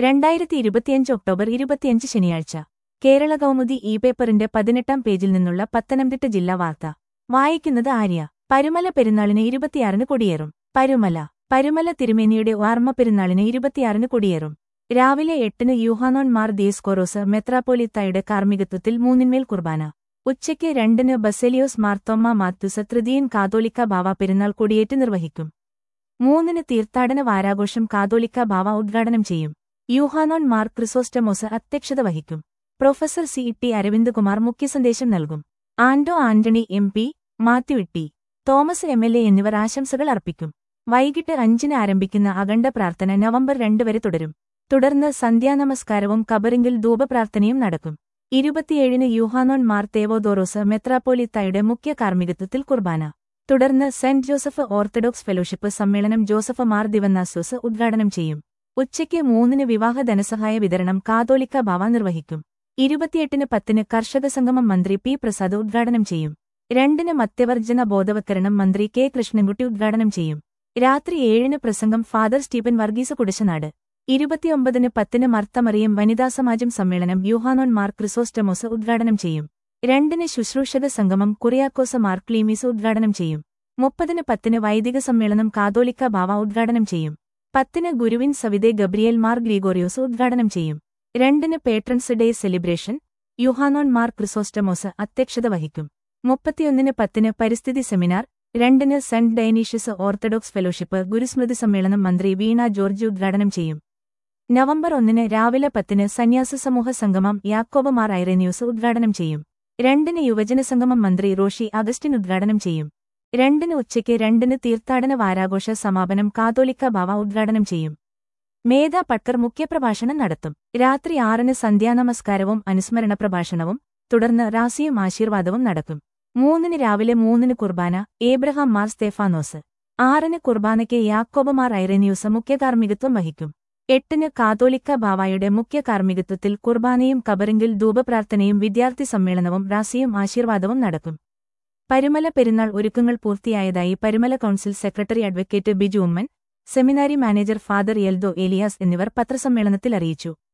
രണ്ടായിരത്തി ഇരുപത്തിയഞ്ച് ഒക്ടോബർ ഇരുപത്തിയഞ്ച് ശനിയാഴ്ച കേരള കൗമുദി ഇ പേപ്പറിന്റെ പതിനെട്ടാം പേജിൽ നിന്നുള്ള പത്തനംതിട്ട ജില്ലാ വാർത്ത വായിക്കുന്നത് ആര്യ പരുമല പെരുന്നാളിന് ഇരുപത്തിയാറിന് കൊടിയേറും പരുമല പരുമല തിരുമേനിയുടെ ഓർമ്മ പെരുന്നാളിന് ഇരുപത്തിയാറിന് കൊടിയേറും രാവിലെ എട്ടിന് യൂഹാനോൻ മാർ ദിയസ്കോറോസ് മെത്രാപ്പോലിത്തായുടെ കാർമ്മികത്വത്തിൽ മൂന്നിന്മേൽ കുർബാന ഉച്ചയ്ക്ക് രണ്ടിന് ബസേലിയോസ് മാർത്തോമ്മ മാത്യുസ തൃതീയൻ കാതോലിക്ക ബാവ പെരുന്നാൾ കൊടിയേറ്റ് നിർവഹിക്കും മൂന്നിന് തീർത്ഥാടന വാരാഘോഷം കാതോലിക്ക ബാവ ഉദ്ഘാടനം ചെയ്യും യൂഹാനോൻ മാർ ക്രിസോസ്റ്റമോസ് അധ്യക്ഷത വഹിക്കും പ്രൊഫസർ സി ടി അരവിന്ദകുമാർ മുഖ്യസന്ദേശം നൽകും Anto Antony M P Mathew T Thomas M L A എന്നിവർ ആശംസകൾ അർപ്പിക്കും വൈകിട്ട് അഞ്ചിന് ആരംഭിക്കുന്ന അഖണ്ഡ പ്രാർത്ഥന നവംബർ രണ്ട് വരെ തുടരും തുടർന്ന് സന്ധ്യാനമസ്കാരവും കബറിങ്കിൽ ധൂപപ്രാർത്ഥനയും നടക്കും ഇരുപത്തിയേഴിന് യൂഹാനോൻ മാർ തേവോദോറോസ് മെത്രാപ്പോലിത്തായുടെ മുഖ്യ കാർമ്മികത്വത്തിൽ കുർബാന തുടർന്ന് സെന്റ് ജോസഫ് ഓർത്തഡോക്സ് ഫെലോഷിപ്പ് സമ്മേളനം ജോസഫ് മാർ ദിവന്നാസോസ് ഉദ്ഘാടനം ചെയ്യും ഉച്ചയ്ക്ക് മൂന്നിന് വിവാഹ ധനസഹായ വിതരണം കാതോലിക്ക ബാവ നിർവഹിക്കും ഇരുപത്തിയെട്ടിന് പത്തിന് കർഷക സംഗമം മന്ത്രി പി പ്രസാദ് ഉദ്ഘാടനം ചെയ്യും രണ്ടിന് മത്യവർജന ബോധവത്കരണം മന്ത്രി കെ കൃഷ്ണൻകുട്ടി ഉദ്ഘാടനം ചെയ്യും രാത്രി ഏഴിന് പ്രസംഗം ഫാദർ സ്റ്റീഫൻ വർഗീസ് കുടശനാട് ഇരുപത്തിയൊമ്പതിന് പത്തിന് മർത്തമറിയം വനിതാ സമാജം സമ്മേളനം യൂഹാനോൻ മാർ ക്രിസോസ്റ്റമോസ് ഉദ്ഘാടനം ചെയ്യും രണ്ടിന് ശുശ്രൂഷക സംഗമം കുറിയാക്കോസ മാർ ക്ലീമീസ് ഉദ്ഘാടനം ചെയ്യും മുപ്പതിന് പത്തിന് വൈദിക സമ്മേളനം കാതോലിക്ക ബാവ ഉദ്ഘാടനം ചെയ്യും പത്തിന് ഗുരുവിൻ സവിതേ ഗബ്രിയേൽ മാർ ഗ്രീഗോറിയോസ് ഉദ്ഘാടനം ചെയ്യും രണ്ടിന് patrons day celebration Yuhanon Mar Chrysostomos അധ്യക്ഷത വഹിക്കും മുപ്പത്തിയൊന്നിന് പത്തിന് പരിസ്ഥിതി സെമിനാർ രണ്ടിന് സെന്റ് ഡൈനീഷ്യസ് ഓർത്തഡോക്സ് ഫെലോഷിപ്പ് ഗുരുസ്മൃതി സമ്മേളനം മന്ത്രി വീണ ജോർജ് ഉദ്ഘാടനം ചെയ്യും നവംബർ ഒന്നിന് രാവിലെ പത്തിന് സന്യാസ സമൂഹ സംഗമം യാക്കോബ് മാർ ഐറേനിയൂസ് ഉദ്ഘാടനം ചെയ്യും രണ്ടിന് യുവജന സംഗമം മന്ത്രി റോഷി അഗസ്റ്റിൻ ഉദ്ഘാടനം ചെയ്യും രണ്ടിന് ഉച്ചയ്ക്ക് രണ്ടിന് തീർത്ഥാടന വാരാഘോഷ സമാപനം കാതോലിക്ക ബാവ ഉദ്ഘാടനം ചെയ്യും മേധ പട്കർ മുഖ്യപ്രഭാഷണം നടത്തും രാത്രി ആറിന് സന്ധ്യാനമസ്കാരവും അനുസ്മരണ പ്രഭാഷണവും തുടർന്ന് റാസിയും ആശീർവാദവും നടക്കും മൂന്നിന് രാവിലെ മൂന്നിന് കുർബാന ഏബ്രഹാം മാർ സ്തേഫാനോസ് ആറിന് കുർബാനയ്ക്ക് യാക്കോബ് മാർ ഐറേനിയൂസ് മുഖ്യകാർമ്മികത്വം വഹിക്കും എട്ടിന് കാതോലിക്ക ബാവായുടെ മുഖ്യ കാർമ്മികത്വത്തിൽ കുർബാനയും കബറിങ്കിൽ ധൂപപ്രാർത്ഥനയും വിദ്യാർത്ഥി സമ്മേളനവും റാസിയും ആശീർവാദവും നടക്കും പരുമല പെരുന്നാൾ ഒരുക്കങ്ങൾ പൂർത്തിയായതായി Parumala council secretary advocate Biju Oommen seminary manager father Eldho Elias എന്നിവർ പത്രസമ്മേളനത്തിൽ അറിയിച്ചു